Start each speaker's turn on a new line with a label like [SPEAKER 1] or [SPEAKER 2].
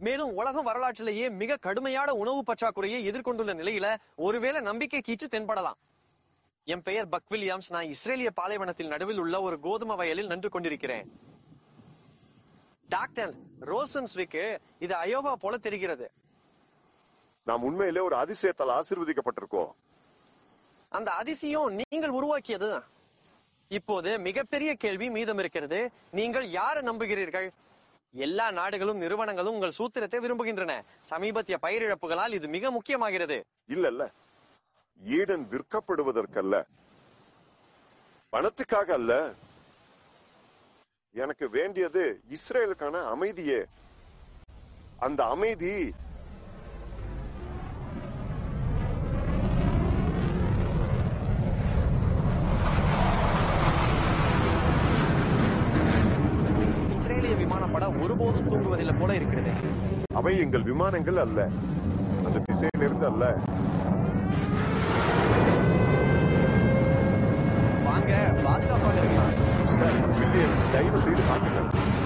[SPEAKER 1] மேலும் உலக வரலாற்றிலேயே மிக கடுமையான உணவு பற்றாக்குறையை எதிர்கொண்டுள்ள நிலையில ஒருவேளை நம்பிக்கை கீற்று தென்படலாம் என் பெயர் பக் வில்லியம்ஸ் நான் இஸ்ரேலிய பாலைவனத்தில் நடுவில் உள்ள ஒரு கோதுமை வயலில் நின்று கொண்டிருக்கிறேன் டாக்டர் ரோசன்ஸ்விக்கு இது அயோவா போல தெரிகிறது
[SPEAKER 2] நாம் உண்மையிலே ஒரு அதிசயத்தால் ஆசீர்வதிக்கப்பட்டிருக்கோம்
[SPEAKER 1] அந்த அதிசயம் நீங்கள் உருவாக்கியது இப்போது மிகப்பெரிய கேள்வி மீதம் இருக்கிறது நீங்கள் யாரை நம்புகிறீர்கள் எல்லா நாடுகளும் நிறுவனங்களும் உங்கள் சூத்திரத்தை விரும்புகின்றன சமீபத்திய பயிரிழப்புகளால் இது மிக முக்கியமாகிறது
[SPEAKER 2] இல்ல இல்ல ஈடன் விற்கப்படுவதற்கல்ல பணத்துக்காக அல்ல எனக்கு வேண்டியது இஸ்ரேலுக்கான அமைதியே அந்த அமைதி
[SPEAKER 1] இஸ்ரேலிய விமானப்பட ஒருபோதும் தூங்குவதில்லை போல இருக்கிறது
[SPEAKER 2] அவை எங்கள் விமானங்கள் அல்ல அந்த திசையிலிருந்து அல்ல
[SPEAKER 1] வாங்க பாதுகாப்பாக இருக்கலாம்
[SPEAKER 2] மிஸ்டர் வில்லியம்ஸ் தயவு செய்து காட்டுங்கள்